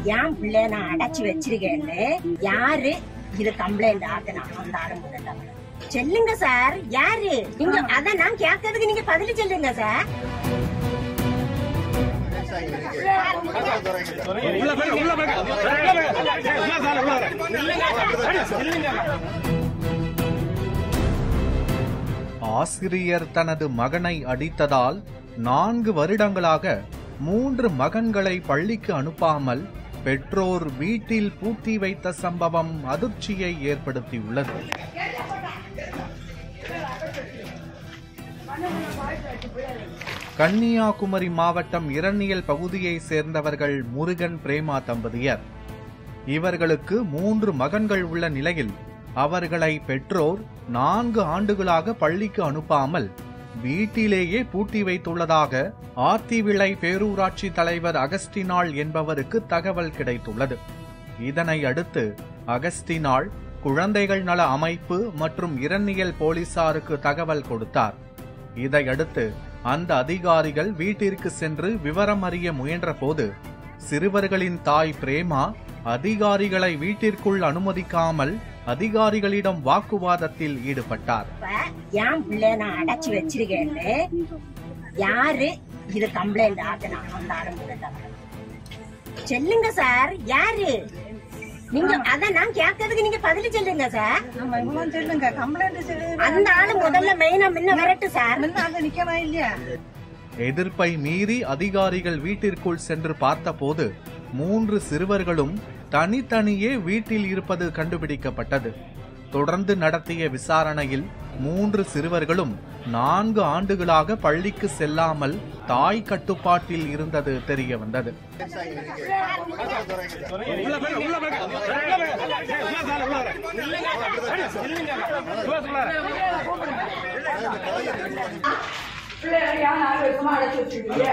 என் பிள்ளைய நான் அடைச்சு வச்சிருக்கேன்னு யாரு இது கம்ப்ளைண்ட் ஆகுனா அந்த ஆரம்பத்துல சொல்லுங்க சார் யாரு நீங்க அத நான் கேட்கறதுக்கு நீங்க பதில் சொல்லுங்க சார் ஆசிரியர் தனது மகனை அடித்ததால் நான்கு வருடங்களாக மூன்று மகன்களை பள்ளிக்கு அனுப்பாமல் பெற்றோர் வீட்டில் பூட்டி வைத்த சம்பவம் அதிர்ச்சியை ஏற்படுத்தியுள்ளது கன்னியாகுமரி மாவட்டம் இரணியல் பகுதியைச் சேர்ந்தவர்கள் முருகன் பிரேமா தம்பதியர் இவர்களுக்கு மூன்று மகன்கள் உள்ள நிலையில் அவர்களை பெற்றோர் நான்கு ஆண்டுகளாக பள்ளிக்கு அனுப்பாமல் வீட்டிலேயே பூட்டி வைத்துள்ளதாக ஆத்திவிளை பேரூராட்சி தலைவர் அகஸ்டினாள் என்பவருக்கு தகவல் கிடைத்துள்ளது இதனை அடுத்து அகஸ்டினாள் குழந்தைகள் நல அமைப்பு மற்றும் இரணியல் போலீசாருக்கு தகவல் கொடுத்தார் இதையடுத்து அந்த அதிகாரிகள் வீட்டிற்கு சென்று விவரம் அறிய முயன்றபோது சிறுவர்களின் தாய் பிரேமா அதிகாரிகளை வீட்டிற்குள் அனுமதிக்காமல் அதிகாரிகளிடம் வாக்குவாதத்தில் ஈடுபட்டார் இப்ப என் பிள்ளைய நான் அடைச்சு வச்சிருக்கேன்னு யாரு இது கம்ப்ளைண்ட் ஆகுனா அந்த ஆரம்பத்துல சொல்லுங்க சார் யாரு நீங்க அத நான் கேட்கறதுக்கு நீங்க பதில் சொல்லுங்க சார் நம்ம இவங்களும் சொல்லுங்க கம்ப்ளைண்ட் சொல்லுங்க அந்த ஆளு முதல்ல மெயினா முன்ன வரட்டு சார் முன்ன அங்க நிக்கவா இல்லையா எதிர்ப்பை மீறி அதிகாரிகள் வீட்டிற்குள் சென்று பார்த்தபோது மூன்று சிறுவர்களும் தனித்தனியே வீட்டில் இருப்பது கண்டுபிடிக்கப்பட்டது தொடர்ந்து நடத்திய விசாரணையில் மூன்று சிறுவர்களும் நான்கு ஆண்டுகளாக பள்ளிக்கு செல்லாமல் தாய் கட்டுப்பாட்டில் இருந்தது தெரிய வந்தது பிள்ளைகளை யார் நாலு வருஷமா அடைச்சு வச்சிருக்கீங்க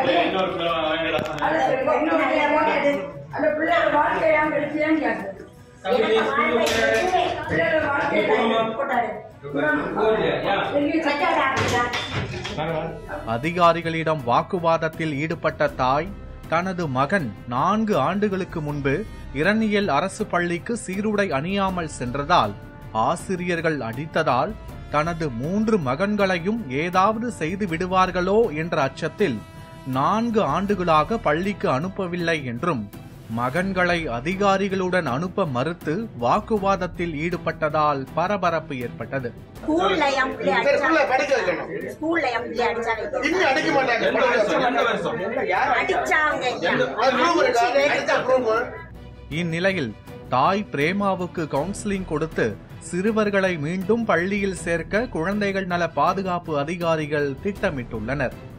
அந்த பிள்ளையோட வாழ்க்கை ஏன் கிடைச்சியான்னு கேட்குது பிள்ளையோட வாழ்க்கை அதிகாரிகளிடம் வாக்குவாதத்தில் ஈடுபட்ட தாய் தனது மகன் நான்கு ஆண்டுகளுக்கு முன்பு இரணியல் அரசு பள்ளிக்கு சீருடை அணியாமல் சென்றதால் ஆசிரியர்கள் அடித்ததால் தனது மூன்று மகன்களையும் ஏதாவது செய்து விடுவார்களோ என்ற அச்சத்தில் நான்கு ஆண்டுகளாக பள்ளிக்கு அனுப்பவில்லை என்றும் மகன்களை அதிகாரிகளுடன் அனுப்ப மறுத்து வாக்குவாதத்தில் ஈடுபட்டதால் பரபரப்பு ஏற்பட்டது ஸ்கூல்ல என் பிள்ளை அடிச்சா ஸ்கூல்ல என் பிள்ளை அடிச்சா இன்னும் அடிக்க மாட்டாங்க அடிச்சாங்க அது ரூம் இருக்கா அடிச்சா ரூம் இந்நிலையில் தாய் பிரேமாவுக்கு கவுன்சிலிங் கொடுத்து சிறுவர்களை மீண்டும் பள்ளியில் சேர்க்க குழந்தைகள் நல பாதுகாப்பு அதிகாரிகள் திட்டமிட்டுள்ளனர்